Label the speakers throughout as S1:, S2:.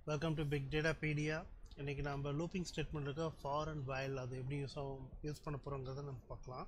S1: welcome to big data Pedia இன்றைக்கி நம்ம looping statement இருக்க ஃபார் அண்ட் வயல் அது எப்படி யூஸ் ஆகும் யூஸ் பண்ண போகிறோங்கிறத நம்ம பார்க்கலாம்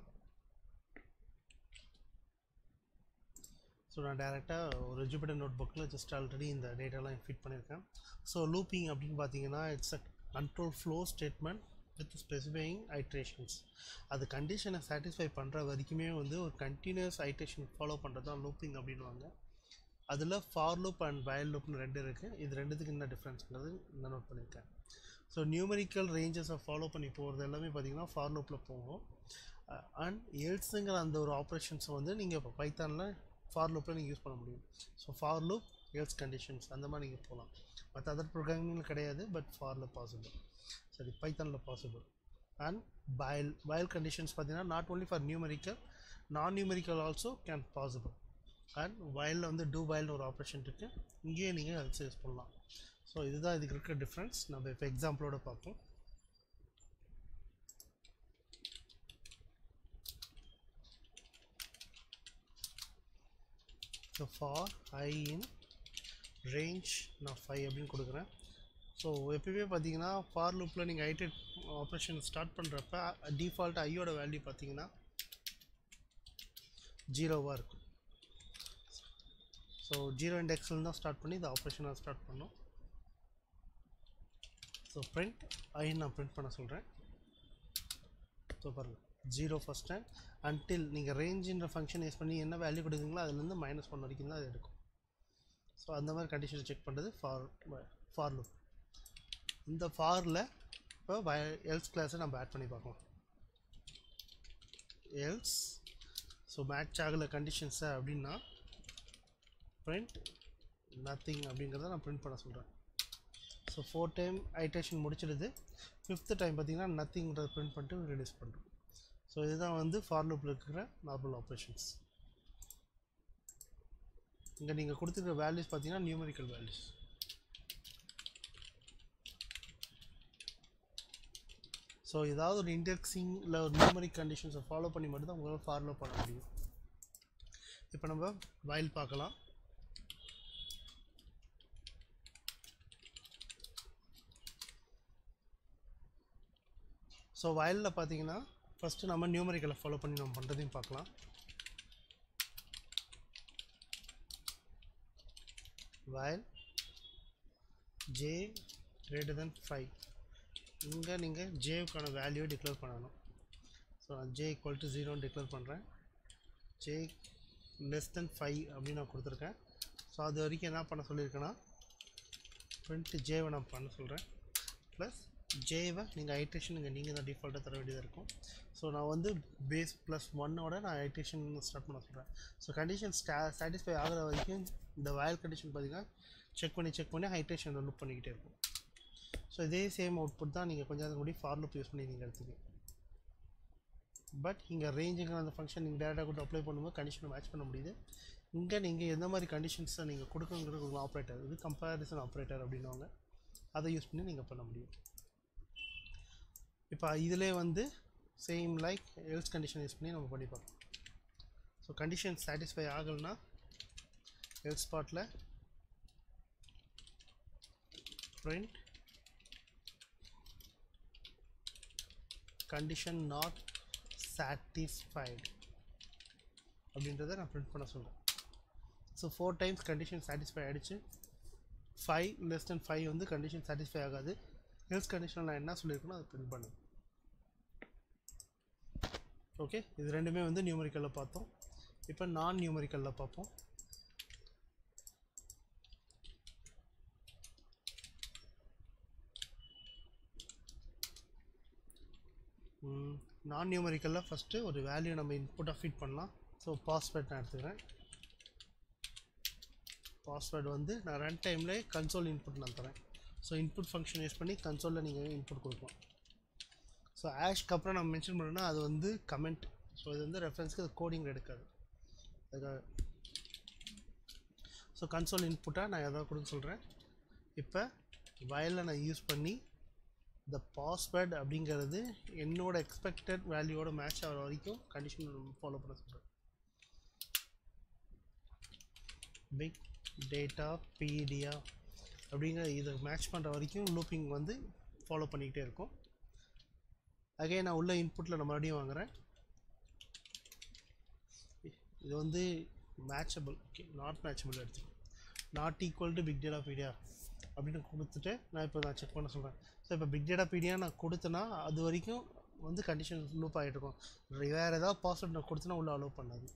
S1: ஸோ நான் டேரெக்டாக ஒரு ஜூபிட்டர் நோட் புக்கில் ஜஸ்ட் ஆல்ரெடி இந்த டேட்டாலாம் ஃபிட் பண்ணியிருக்கேன் ஸோ லூப்பிங் அப்படின்னு பார்த்தீங்கன்னா it's a control flow statement with specifying iterations அது கண்டிஷனை சாட்டிஸ்ஃபை பண்ணுற வரைக்குமே வந்து ஒரு கண்டினியூஸ் ஐட்ரேஷன் ஃபாலோ பண்ணுறது தான் லூப்பிங் அப்படின்வாங்க அதில் ஃபார் லூப் அண்ட் வயல் லூப்னு ரெண்டு இருக்குது இது ரெண்டுத்துக்கு என்ன டிஃப்ரென்ஸ்ங்கிறது நான் நோட் பண்ணியிருக்கேன் ஸோ நியூமரிக்கல் ரேஞ்சஸை ஃபாலோ பண்ணி போகிறது எல்லாமே பார்த்தீங்கன்னா ஃபார் லூப்பில் போகும் அண்ட் எல்ஸுங்கிற அந்த ஒரு ஆப்ரேஷன்ஸை வந்து நீங்கள் இப்போ பைத்தானில் ஃபார் லூப்பில் நீங்கள் யூஸ் பண்ண முடியும் so for loop else conditions அந்த மாதிரி நீங்கள் போகலாம் மற்ற அதர் ப்ரோக்ராமிங்கில் கிடையாது பட் ஃபாரில் பாசிபிள் சரி பைத்தானில் பாசிபிள் அண்ட் வயல் வயல் கண்டிஷன்ஸ் பார்த்தீங்கன்னா not only for numerical non numerical also can possible and வயலில் வந்து டூ வயல்னு ஒரு ஆப்ரேஷன் இருக்குது இங்கேயே நீங்கள் எல்ஸ் யூஸ் பண்ணலாம் ஸோ இதுதான் இதுக்கு இருக்க டிஃப்ரென்ஸ் நம்ம இப்போ எக்ஸாம்பிளோட பார்ப்போம் so for I in range நான் ஃபைவ் அப்படின்னு கொடுக்குறேன் ஸோ எப்பயுமே பார்த்தீங்கன்னா ஃபார் லூப்பில் நீங்கள் ஐட்டட் ஆப்ரேஷன் ஸ்டார்ட் பண்ணுறப்ப டிஃபால்ட் ஐயோட வேல்யூ பார்த்தீங்கன்னா ஜீரோவாக இருக்கும் ஸோ ஜீரோ இண்டெக்ஸில் தான் ஸ்டார்ட் பண்ணி இந்த ஆப்ரேஷனை ஸ்டார்ட் பண்ணோம் ஸோ பிரிண்ட் ஐ நான் பிரிண்ட் பண்ண சொல்கிறேன் ஸோ பாருங்கள் ஜீரோ ஃபஸ்ட் டைம் அன்டில் நீங்கள் ரேஞ்சுன்ற ஃபங்க்ஷன் யூஸ் பண்ணி என்ன வேல்யூ கொடுக்குறீங்களோ அதுலேருந்து மைனஸ் ஒன் வரைக்கும் தான் அது எடுக்கும் ஸோ அந்த மாதிரி கண்டிஷன் செக் பண்ணுறது ஃபார் ஃபார் லுக் இந்த ஃபாரில் இப்போ வய எல்ஸ் கிளாஸை நம்ம ஆட் பண்ணி பார்க்கலாம் எல்ஸ் ஸோ மேட்ச் ஆகலை கண்டிஷன்ஸை அப்படின்னா print nothing அப்படிங்கிறத நான் print பண்ண சொல்கிறேன் ஸோ ஃபோர் டைம் ஐட்ரேஷன் முடிச்சிடுது ஃபிஃப்த்து டைம் பார்த்தீங்கன்னா நத்திங்கிறத print பண்ணிட்டு ரிலீஸ் பண்ணுறோம் ஸோ இதுதான் வந்து ஃபார் லூப்பில் இருக்கிற நார்மல் ஆப்ரேஷன்ஸ் இங்கே நீங்கள் கொடுத்துருக்க வேல்யூஸ் பார்த்தீங்கன்னா நியூமரிக்கல் வேல்யூஸ் ஸோ ஏதாவது ஒரு இண்டெக்ஸிங் இல்லை ஒரு நியூமரிக் கண்டிஷன்ஸை ஃபாலோ பண்ணி மட்டும் தான் உங்களால் ஃபாலோ பண்ண முடியும் இப்போ நம்ம வயல் பார்க்கலாம் ஸோ வயலில் பார்த்தீங்கன்னா ஃபஸ்ட்டு நம்ம நியூமரிக்கலை ஃபாலோ பண்ணி நம்ம பண்ணுறதையும் பார்க்கலாம் வயல் ஜே கிரேட்டர் தென் ஃபைவ் இங்கே நீங்கள் ஜேவுக்கான வேல்யூ டிக்ளேர் பண்ணணும் ஸோ நான் ஜே ஈக்குவல் டு ஜீரோன்னு டிக்ளேர் பண்ணுறேன் ஜே லெஸ் தென் ஃபைவ் அப்படின்னு நான் கொடுத்துருக்கேன் ஸோ அது வரைக்கும் என்ன பண்ண சொல்லியிருக்கேன்னா ப்ரிண்ட் ஜேவை நான் பண்ண சொல்கிறேன் ப்ளஸ் ஜேவை நீங்கள் ஐட்ரேஷன் இங்கே நீங்கள் தான் டிஃபால்ட்டாக தர வேண்டியதாக இருக்கும் ஸோ நான் வந்து பேஸ் ப்ளஸ் ஒன்னோட நான் ஐட்ரேஷன் ஸ்டார்ட் பண்ண சொல்கிறேன் ஸோ கண்டிஷன் ஸ்டா சாட்டிஸ்ஃபை ஆகிற வரைக்கும் இந்த வயல் கண்டிஷன் பார்த்திங்கன்னா செக் பண்ணி செக் பண்ணி ஹைட்ரேஷன் லுக் பண்ணிக்கிட்டே இருக்கும் ஸோ இதே சேம் அவுட்புட் தான் நீங்கள் கொஞ்சம் அதுக்கு முன்னாடி ஃபார் லுப் யூஸ் பண்ணி நீங்கள் எடுத்துக்க பட் இங்கே ரேஞ்சுங்கிற அந்த ஃபங்க்ஷன் நீங்கள் டேரெக்டாக கூட அப்ளை பண்ணும்போது கண்டிஷனை மேட்ச் பண்ண முடியுது இங்கே நீங்கள் எந்த மாதிரி கண்டிஷன்ஸை நீங்கள் கொடுக்குங்கிறது ஒரு ஆப்ரேட்டர் இது கம்பேரிசன் ஆப்ரேட்டர் அப்படின்வாங்க அதை யூஸ் பண்ணி நீங்கள் பண்ண முடியும் இப்போ இதிலே வந்து same like else condition use பண்ணி நம்ம பண்ணி பார்ப்போம் ஸோ கண்டிஷன் சாட்டிஸ்ஃபை ஆகலைன்னா எல்ஸ் ஸ்பாட்டில் print condition not satisfied அப்படின்றத நான் print பண்ண சொல்கிறேன் so four times condition satisfy ஆகிடுச்சு ஃபைவ் லெஸ் தென் ஃபைவ் வந்து கண்டிஷன் சாட்டிஸ்ஃபை ஆகாது ஹெல்ஸ் கண்டிஷனில் நான் என்ன சொல்லியிருக்கணும் அதை பிரிண்ட் பண்ணுங்க ஓகே இது ரெண்டுமே வந்து நியூமரிக்கலில் பார்த்தோம் இப்போ நான் நியூமரிக்கலில் பார்ப்போம் நான் நியூமரிக்கலில் ஃபஸ்ட்டு ஒரு வேல்யூ நம்ம இன்புட்டாக ஃபீட் பண்ணலாம் ஸோ பாஸ்வேர்ட் நான் எடுத்துக்கிறேன் பாஸ்வேர்டு வந்து நான் ரன் டைமில் கன்சோல் இன்புட் நான் தரேன் ஸோ இன்புட் ஃபங்க்ஷன் யூஸ் பண்ணி கன்சோலில் நீங்கள் இன்புட் கொடுக்கலாம் ஸோ ஆஷ்க்கு அப்புறம் நம்ம மென்ஷன் பண்ணோன்னா அது வந்து கமெண்ட் ஸோ இது வந்து ரெஃபரன்ஸ்க்கு அது கோடிங் எடுக்காது அதுக்காக ஸோ கன்சோல் இன்புட்டாக நான் எதாவது கொடுக்க சொல்கிறேன் இப்போ வயலில் நான் யூஸ் பண்ணி இந்த பாஸ்வேர்ட் அப்படிங்கிறது என்னோட எக்ஸ்பெக்டட் வேல்யூவோட மேட்ச் ஆகிற வரைக்கும் கண்டிஷன் ஃபாலோ பண்ண சொல்கிறேன் பிக் டேட்டா பீடியா அப்படிங்கிற இதை மேட்ச் பண்ணுற வரைக்கும் லூப்பிங் வந்து ஃபாலோ பண்ணிக்கிட்டே இருக்கும் அகைன் நான் உள்ள இன்புட்டில் நான் மறுபடியும் வாங்குறேன் இது வந்து மேட்சபிள் ஓகே நாட் மேட்சபிள் எடுத்துக்கணும் not equal to big data pedia அப்படின்னு கொடுத்துட்டு நான் இப்போ நான் செக் பண்ண சொல்கிறேன் ஸோ இப்போ பிக் டேட்டா பீடியா நான் கொடுத்தேன்னா அது வரைக்கும் வந்து கண்டிஷன் லூப் ஆகிட்டு இருக்கும் வேறு ஏதாவது பாஸ்வேர்ட் நான் கொடுத்தேன்னா உள்ள அலோவ் பண்ணாது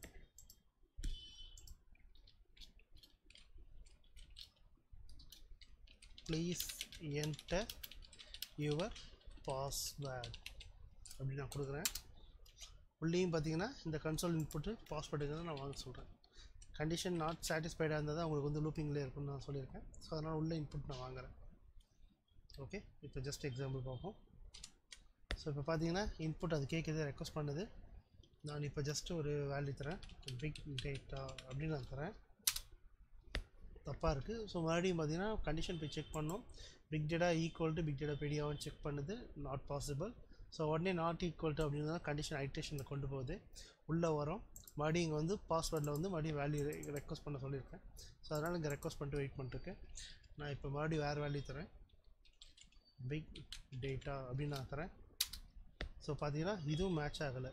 S1: ப்ளீஸ் என்டர் யுவர் பாஸ்வேர்ட் அப்படி நான் கொடுக்குறேன் உள்ளேயும் பார்த்தீங்கன்னா இந்த கன்சோல் இன்புட்டு பாஸ்வேர்டுங்கிறத நான் வாங்க சொல்கிறேன் கண்டிஷன் நாட் சாட்டிஸ்ஃபைடாக இருந்தால் தான் உங்களுக்கு வந்து லூப்பிங்லேயே இருக்கும்னு நான் சொல்லியிருக்கேன் ஸோ அதனால் உள்ள இன்புட் நான் வாங்குறேன் ஓகே இப்போ ஜஸ்ட் எக்ஸாம்பிள் பார்ப்போம் ஸோ இப்போ பார்த்தீங்கன்னா இன்புட் அது கேட்குது ரெக்வஸ்ட் பண்ணுது நான் இப்போ ஜஸ்ட் ஒரு வேல்யூ தரேன் பிக் டேட்டா அப்படின்னு நான் தரேன் தப்பாக இருக்குது ஸோ மறுபடியும் பார்த்தீங்கன்னா கண்டிஷன் போய் செக் பண்ணோம் big data equal to big data பீடியாவும் செக் பண்ணுது நாட் பாசிபிள் ஸோ உடனே நாட் ஈக்குவல் டு அப்படின்னு கண்டிஷன் ஐட்ரேஷனில் கொண்டு போகுது உள்ளே வரும் மறுபடியும் இங்கே வந்து பாஸ்வேர்டில் வந்து மறுபடியும் வேல்யூ ரெக்வஸ்ட் பண்ண சொல்லியிருக்கேன் ஸோ அதனால் இங்கே ரெக்வஸ்ட் பண்ணிட்டு வெயிட் பண்ணிட்டுருக்கேன் நான் இப்போ மறுபடியும் வேறு வேல்யூ தரேன் பிக் டேட்டா அப்படின்னு நான் தரேன் ஸோ பார்த்தீங்கன்னா இதுவும் மேட்ச் ஆகலை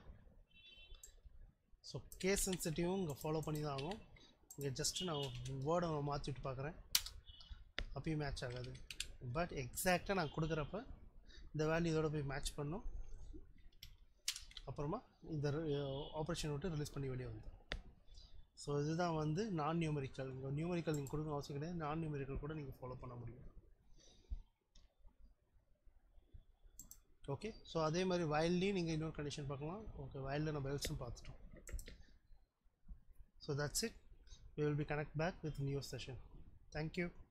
S1: ஸோ கேஸ் சென்சிட்டிவும் இங்கே ஃபாலோ பண்ணி தான் ஆகும் இங்கே ஜஸ்ட்டு நான் வேர்டை மாற்றி விட்டு பார்க்குறேன் அப்பயும் மேட்ச் ஆகாது பட் எக்ஸாக்டாக நான் கொடுக்குறப்ப இந்த வேல்யூ இதோட போய் மேட்ச் பண்ணும் அப்புறமா இந்த ஆப்ரேஷன் விட்டு ரிலீஸ் பண்ணி வெளியே வந்தோம் ஸோ இதுதான் வந்து நான் நியூமரிக்கல் இங்கே நியூமரிக்கல் நீங்கள் கொடுக்கணும் அவசியம் கிடையாது நான் நியூமரிக்கல் கூட நீங்கள் ஃபாலோ பண்ண முடியும் ஓகே ஸோ அதே மாதிரி வயல்லையும் நீங்கள் இன்னொரு கண்டிஷன் பார்க்கலாம் ஓகே வயலில் நம்ம எல்ஸும் பார்த்துட்டோம் so that's it we will be connect back with new session thank you